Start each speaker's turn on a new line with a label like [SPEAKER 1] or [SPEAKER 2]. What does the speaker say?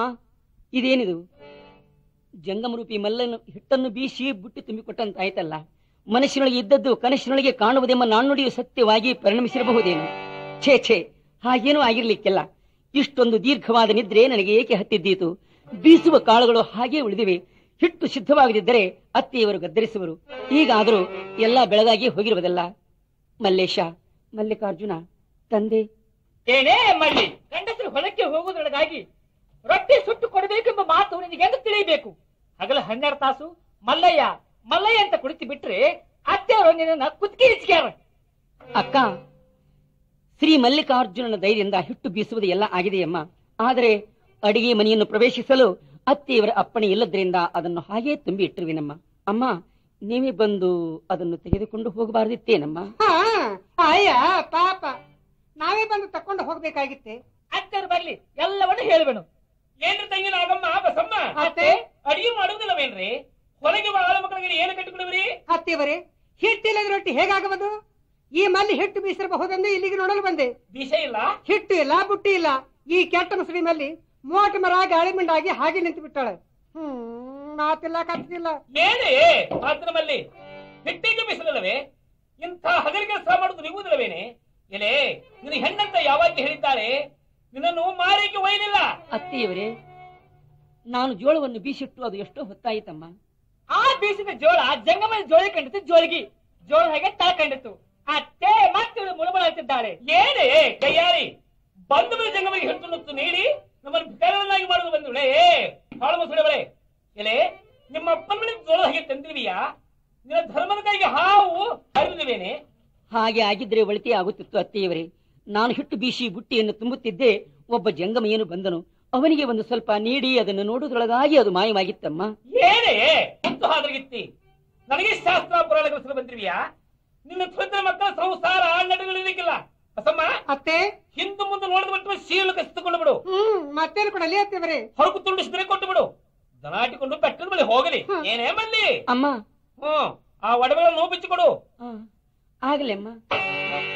[SPEAKER 1] ಆ ಇದೇನಿದು ಜಂಗಮರೂಪಿ ಮಲ್ಲನ್ನು ಹಿಟ್ಟನ್ನು ಬೀಸಿ ಬುಟ್ಟಿ ತುಂಬಿಕೊಟ್ಟಂತಾಯ್ತಲ್ಲ ಮನಸ್ಸಿನೊಳಗೆ ಇದ್ದದ್ದು ಕನಸಿನೊಳಗೆ ಕಾಣುವುದೆಂಬ ನಾಣ್ಣುಡಿಯು ಸತ್ಯವಾಗಿ ಪರಿಣಮಿಸಿರಬಹುದೇನು ಛೇ ಛೇ ಹಾಗೇನೂ ಆಗಿರ್ಲಿಕ್ಕೆಲ್ಲ ಇಷ್ಟೊಂದು ದೀರ್ಘವಾದ ನಿದ್ರೆ ನನಗೆ ಏಕೆ ಹತ್ತಿದ್ದೀತು ಬೀಸುವ ಕಾಳುಗಳು ಹಾಗೇ ಉಳಿದಿವೆ ಹಿಟ್ಟು ಸಿದ್ಧವಾಗದಿದ್ದರೆ ಅತ್ತೆಯವರು ಗದ್ದರಿಸುವರು ಈಗಾದರೂ ಎಲ್ಲ ಬೆಳಗಾಗಿ ಹೋಗಿರುವುದಲ್ಲ ಮಲ್ಲೇಶ ಮಲ್ಲಿಕಾರ್ಜುನ ತಂದೆ
[SPEAKER 2] ಏನೇ ಮಳ್ಳಿ ಗಂಡಸರು ಹೊಲಕ್ಕೆ ಹೋಗುವುದರೊಳಗಾಗಿ ರೊಟ್ಟಿ ಸುಟ್ಟು ಕೊಡಬೇಕೆಂಬ ಮಾತು ನಿನಗೆ ಎಂದು ತಿಳಿಯಬೇಕು ಹಗಲ ಹನ್ನೆರಡು ತಾಸು ಮಲ್ಲಯ್ಯ ಮಲ್ಲಯ್ಯ ಅಂತ ಕುಳಿತು ಬಿಟ್ರೆ ಅತ್ತೆಯವರು ನಿನ್ನ ಕುತ್ಕಿರಿಸ್ಕ್ಯಾರ
[SPEAKER 1] ಅಕ್ಕ ಶ್ರೀ ಮಲ್ಲಿಕಾರ್ಜುನನ ಧೈರ್ಯದಿಂದ ಹಿಟ್ಟು ಬೀಸುವುದು ಎಲ್ಲ ಆಗಿದೆಯಮ್ಮ ಆದರೆ ಅಡಿಗೆ ಮನೆಯನ್ನು ಪ್ರವೇಶಿಸಲು ಅತ್ತೆಯವರ ಅಪ್ಪಣೆ ಇಲ್ಲದ್ರಿಂದ ಅದನ್ನು ಹಾಗೇ ತುಂಬಿ ಇಟ್ಟಿರುವಿನಮ್ಮ ಅಮ್ಮ ನೀವೇ ಬಂದು ಅದನ್ನು ತೆಗೆದುಕೊಂಡು ಹೋಗಬಾರದಿತ್ತೇನಮ್ಮ
[SPEAKER 3] ಹಾ ಅಯ್ಯ ಪಾಪ ನಾವೇ ಬಂದು ತಕೊಂಡು ಹೋಗ್ಬೇಕಾಗಿತ್ತೆ
[SPEAKER 2] ಅತ್ತೆಯರು ಬರ್ಲಿ ಎಲ್ಲವನ್ನು ಹೇಳುವೆನು
[SPEAKER 4] ಏನ್ರಿ ತಂಗಿ ನಾಗಮ್ಮ ಬಸಮ್ಮ
[SPEAKER 3] ಅತ್ತೆ
[SPEAKER 4] ಅಡಿಗೆ ಮಾಡುವುದಿಲ್ಲವೇನ್ರಿ ಹೊರಗೆ ಬಾಳ ಮಕ್ಕಳಿಗೆ ಏನು ಕಟ್ಟಿಕೊಡುವಿರಿ
[SPEAKER 3] ಅತ್ತೆಯವರೇ ಹಿಟ್ಟಿಲ್ಲದ ರೊಟ್ಟಿ ಹೇಗಾಗಬಹುದು ಈ ಮಲ್ಲಿ ಹಿಟ್ಟು ಬೀಸಿರಬಹುದೆಂದು ಇಲ್ಲಿಗೆ ನೋಡಲು ಬಂದೆ
[SPEAKER 4] ವಿಷ ಇಲ್ಲ
[SPEAKER 3] ಹಿಟ್ಟು ಇಲ್ಲ ಬುಟ್ಟಿ ಇಲ್ಲ ಈ ಕೆಟ್ಟ ಮುಸುಡಿ ಮಲ್ಲಿ ಮೋಟ ಮರ ಗಾಳಿ ಮಿಂಡಾಗಿ ಹಾಗೆ ನಿಂತು ಬಿಟ್ಟಾಳೆ ಹ್ಮ್ ಮಾತಿಲ್ಲ ಕತ್ತಿಲ್ಲ
[SPEAKER 4] ಏನೇ ಮಾತ್ರಮಲ್ಲಿ ಹಿಟ್ಟಿಗೆ ಬಿಸಿಲಲ್ಲವೇ ಇಂಥ ಹಗಲಿ ಕೆಲಸ ಮಾಡುವುದು ನಿಗುವುದಿಲ್ಲವೇನೆ ಎಲೆ ನಿನ್ನ ಹೆಣ್ಣಂತ ಯಾವಾಗ ಹೇಳಿದ್ದಾರೆ ನಿನ್ನನ್ನು ಮಾರಿಗೆ ಒಯ್ಯಲಿಲ್ಲ
[SPEAKER 1] ಅತ್ತೆಯವರೇ ನಾನು ಜೋಳವನ್ನು ಬೀಸಿಟ್ಟು ಅದು ಎಷ್ಟೋ ಹೊತ್ತಾಯಿತಮ್ಮ
[SPEAKER 2] ಆ ಬೀಸಿದ ಜೋಳ ಜಂಗಮನ ಜೋಳಿ ಕಂಡಿತು ಜೋಳಿಗಿ ಜೋಳ ಹಾಗೆ ತಳ ಕಂಡಿತು ಅತ್ತೆ ಮತ್ತೆ ಇವಳು ಮುಳುಬಳ ಹತ್ತಿದ್ದಾಳೆ
[SPEAKER 4] ಏನೇ ಕೈಯಾರಿ ಬಂದ ಮೇಲೆ ಜಂಗಮರಿಗೆ ಹಿಡಿದು ನೀಡಿ ನಮ್ಮನ್ನು ಭಿಕಾರನ್ನಾಗಿ ಮಾಡುವುದು ಬಂದುಳೆ ಹಾಳು ಮುಸುಳೆ ಎಲೆ ನಿಮ್ಮ ಅಪ್ಪನ ಮನೆ ಜೋಳ ಹಾಗೆ ತಂದಿರುವಿಯಾ ನಿನ್ನ ಧರ್ಮದ ಕೈಗೆ ಹಾವು ಹರಿದಿರುವೇನೆ
[SPEAKER 1] ಹಾಗೆ ಆಗಿದ್ರೆ ಒಳಿತೇ ಆಗುತ್ತಿತ್ತು ಅತ್ತೆಯವರೇ ನಾನು ಹಿಟ್ಟು ಬೀಸಿ ಬುಟ್ಟಿಯನ್ನು ತುಂಬುತ್ತಿದ್ದೆ ಒಬ್ಬ ಜಂಗಮಯ್ಯನು ಬಂದನು ಅವನಿಗೆ ಒಂದು ಸ್ವಲ್ಪ ನೀಡಿ ಅದನ್ನು ನೋಡುವುದರೊಳಗಾಗಿ ಅದು ಮಾಯವಾಗಿತ್ತಮ್ಮ
[SPEAKER 4] ಏನೇ ಮುತ್ತು ಹಾದ್ರಗಿತ್ತಿ ನನಗೆ ಶಾಸ್ತ್ರ ಪುರಾಣಗಳ ಹೆಸರು ಬಂದಿರುವಿಯಾ ನಿನ್ನ ತುಳಿದ ಮಕ್ಕಳ ಸಂಸಾರ ನಡೆಗಳಿರಲಿಕ್ಕಿಲ್ಲ ಬಸಮ್ಮ
[SPEAKER 3] ಅತ್ತೆ
[SPEAKER 4] ಹಿಂದು ಮುಂದೆ ನೋಡಿದ ಬಿಟ್ಟು ಶೀಲ ಕಸಿದುಕೊಂಡು ಬಿಡು
[SPEAKER 3] ಹ್ಮ್ ಮತ್ತೇನು ಕೊಡಲಿ ಅತ್ತೆಯವರೇ
[SPEAKER 4] ಹೊರಗು ತುಂಡಿಸಿದ್ರೆ ಕೊಟ್ಟು ಬಿಡು ದನಾಟಿಕೊಂಡು ಬೆಟ್ಟದ ಬಳಿ ಹೋಗಲಿ ಏನೇ ಮಲ್ಲಿ
[SPEAKER 1] ಅಮ್ಮ
[SPEAKER 4] ಹ್ಮ್ ಆ ಒಡವೆಗಳನ್ನು ಬಿಚ್ಚಿಕೊಡು
[SPEAKER 1] ಆ, ಆಗಲೇ ಅಮ್ಮ